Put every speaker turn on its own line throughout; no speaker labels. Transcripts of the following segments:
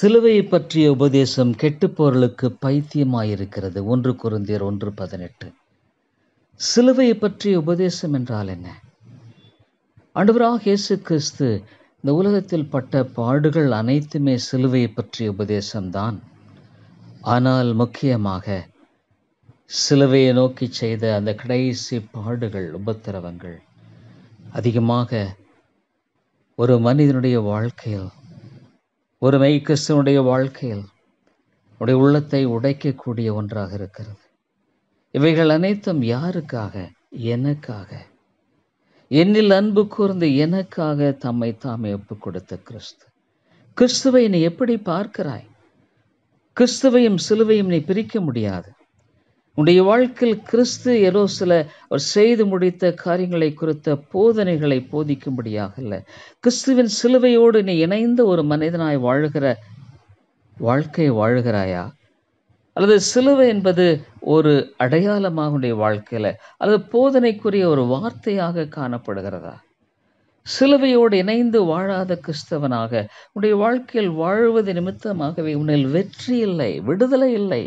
சிலுவையை பற்றிய உபதேசம் கெட்டுப்போர்களுக்கு பைத்தியமாயிருக்கிறது ஒன்று குருந்தியர் ஒன்று பதினெட்டு சிலுவையை பற்றிய உபதேசம் என்றால் என்ன ஆண்டவராக இயேசு கிறிஸ்து இந்த உலகத்தில் பட்ட பாடுகள் அனைத்துமே சிலுவையை பற்றிய உபதேசம்தான் ஆனால் முக்கியமாக சிலுவையை நோக்கி செய்த அந்த கடைசி பாடுகள் உபத்திரவங்கள் அதிகமாக ஒரு மனிதனுடைய வாழ்க்கையில் ஒரு மெய் கிறிஸ்துவனுடைய வாழ்க்கையில் உடைய உள்ளத்தை உடைக்கக்கூடிய ஒன்றாக இருக்கிறது இவைகள் அனைத்தும் யாருக்காக எனக்காக என்னில் அன்பு கூர்ந்து எனக்காக தம்மை தாமே ஒப்புக் கொடுத்த கிறிஸ்து கிறிஸ்துவை நீ எப்படி பார்க்கிறாய் கிறிஸ்துவையும் சிலுவையும் நீ பிரிக்க முடியாது உன்னுடைய வாழ்க்கையில் கிறிஸ்து ஏதோ சில அவர் செய்து முடித்த காரியங்களை குறித்த போதனைகளை போதிக்கும்படியாக அல்ல கிறிஸ்துவின் சிலுவையோடு நீ இணைந்த ஒரு மனிதனாய் வாழுகிற வாழ்க்கை வாழுகிறாயா அல்லது சிலுவை என்பது ஒரு அடையாளமாக உடைய வாழ்க்கையில் அல்லது போதனைக்குரிய ஒரு வார்த்தையாக காணப்படுகிறதா சிலுவையோடு இணைந்து வாழாத கிறிஸ்தவனாக உன்னுடைய வாழ்க்கையில் வாழ்வது நிமித்தமாகவே உன்னில் வெற்றி இல்லை விடுதலை இல்லை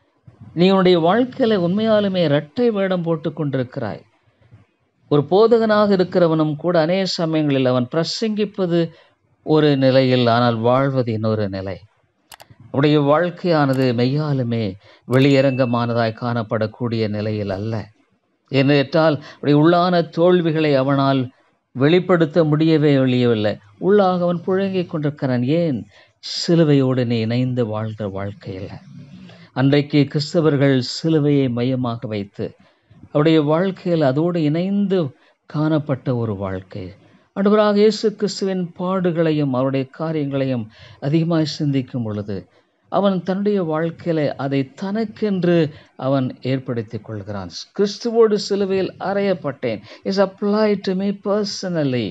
நீ உன்னுடைய வாழ்க்கையில உண்மையாலுமே இரட்டை வேடம் போட்டு கொண்டிருக்கிறாய் ஒரு போதகனாக இருக்கிறவனும் கூட அநேக சமயங்களில் அவன் பிரசங்கிப்பது ஒரு நிலையில் ஆனால் வாழ்வது இன்னொரு நிலை உடைய வாழ்க்கையானது மெய்யாலுமே வெளியரங்கமானதாய் காணப்படக்கூடிய நிலையில் அல்ல ஏனென்றால் உடைய உள்ளான தோல்விகளை அவனால் வெளிப்படுத்த முடியவே வெளியவில்லை உள்ளாக அவன் புழங்கிக் கொண்டிருக்கிறான் ஏன் சிலுவையோடு நீ இணைந்து வாழ்கிற வாழ்க்கையில் அன்றைக்கு கிறிஸ்தவர்கள் சிலுவையை மையமாக வைத்து அவருடைய வாழ்க்கையில் அதோடு இணைந்து காணப்பட்ட ஒரு வாழ்க்கை அடுவராக இயேசு கிறிஸ்துவின் பாடுகளையும் அவருடைய காரியங்களையும் அதிகமாக சிந்திக்கும் பொழுது அவன் தன்னுடைய வாழ்க்கையில அதை தனக்கென்று அவன் ஏற்படுத்தி கொள்கிறான் கிறிஸ்துவோடு சிலுவையில் அறையப்பட்டேன் is apply to me personally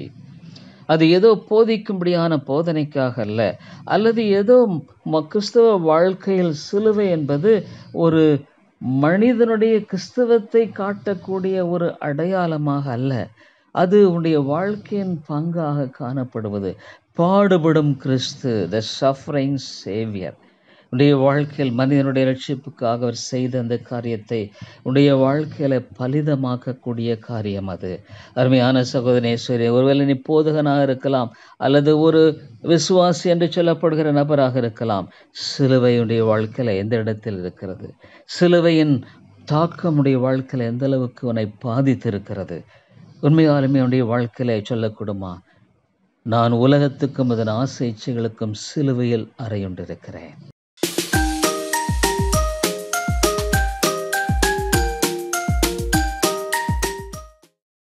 அது ஏதோ போதிக்கும்படியான போதனைக்காக அல்ல அல்லது ஏதோ கிறிஸ்தவ வாழ்க்கையில் சிலுவை என்பது ஒரு மனிதனுடைய கிறிஸ்தவத்தை காட்டக்கூடிய ஒரு அடையாளமாக அல்ல அது உன்னுடைய வாழ்க்கையின் பங்காக காணப்படுவது பாடுபடும் கிறிஸ்து த சஃபரிங் சேவியர் உன்னுடைய வாழ்க்கையில் மனிதனுடைய ரட்சிப்புக்காக அவர் செய்த அந்த காரியத்தை உன்னுடைய வாழ்க்கையில பலிதமாக்கக்கூடிய காரியம் அது அருமையான சகோதரேஸ்வரி ஒருவேளை நீ போதகனாக இருக்கலாம் அல்லது ஒரு விசுவாசி என்று சொல்லப்படுகிற நபராக இருக்கலாம் சிலுவையுடைய வாழ்க்கையில எந்த இடத்தில் இருக்கிறது சிலுவையின் தாக்கம் உடைய வாழ்க்கையில எந்த அளவுக்கு உன்னை பாதித்திருக்கிறது உண்மையாலுமே உன்னுடைய வாழ்க்கையில சொல்லக்கூடுமா நான் உலகத்துக்கும் அதன் ஆசை இச்சைகளுக்கும் சிலுவையில் அறையுண்டிருக்கிறேன்